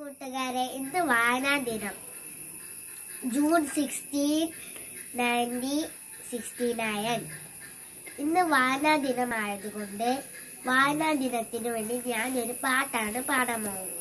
കൂട്ടുകാരെ ഇന്ന് വായനാ ദിനം June sixteen nineteen sixty nine ഇന്ന് വായനാ ദിനമായതുകൊണ്ട് വായനാ ദിനത്തിന് വേണ്ടി ഞാനൊരു പാട്ടാണ് പാടാൻ പോകുന്നത്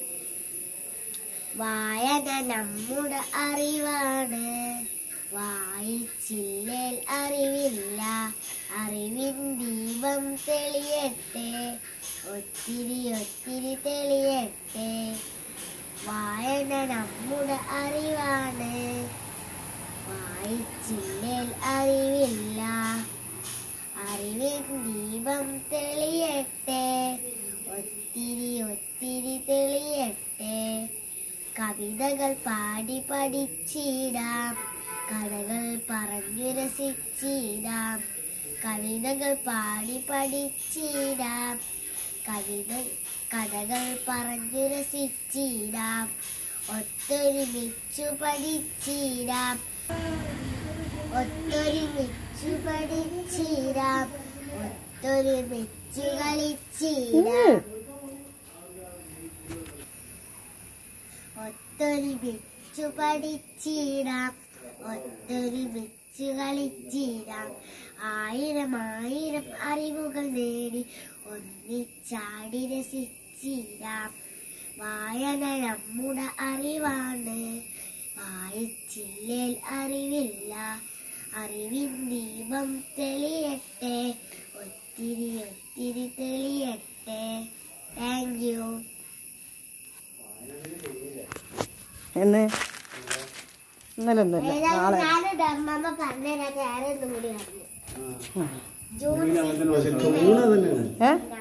വായന നമ്മുടെ അറിവാണ് വായിച്ചില്ലേൽ അറിവില്ല അറിവിൻ ദീപം തെളിയട്ടെ ഒത്തിരി ഒത്തിരി തെളിയട്ടെ വായന നമ്മുടെ അറിവാണ് വായിച്ചില്ലേൽ അറിവില്ല അറിവിൻ ദീപം തെളിയട്ടെ ഒത്തിരി ഒത്തിരി തെളിയട്ടെ കവിതകൾ പാടി പഠിച്ചിടാം കഥകൾ പറഞ്ഞു രസിച്ചിടാം കവിതകൾ പാടി പഠിച്ചിടാം കവിത കഥകൾ പറഞ്ഞു രസിച്ചിടാം ഒത്തൊരുമിച്ചു പഠിച്ചിടാം ഒത്തൊരുമിച്ചു പഠിച്ചിടാം ഒത്തൊരുമിച്ചു കളിച്ചിടാം ഒത്തൊരുമിച്ചു പഠിച്ചിടാം ഒത്തൊരുമിച്ചു കളിച്ചിടാം ആയിരം ആയിരം അറിവുകൾ നേടി ഒന്നിച്ചാടി രസിച്ചിടാം വായന നമ്മുടെ അറിവാണ് വായിച്ചില്ലേൽ അറിവില്ല അറിവിൻ ദീപം തെളിയട്ടെ ഒത്തിരി ഒത്തിരി തെളിയട്ടെ താങ്ക് യു എന്ന് ഇന്നലെ ഒന്നുമില്ല നാളെ ഞാൻ ധർമ്മമ്മ പറഞ്ഞുതരാൻ വേറെ ഒന്നും കൂടി പറഞ്ഞു ജൂൺ ഊണ് തന്നെയാണ് ഏ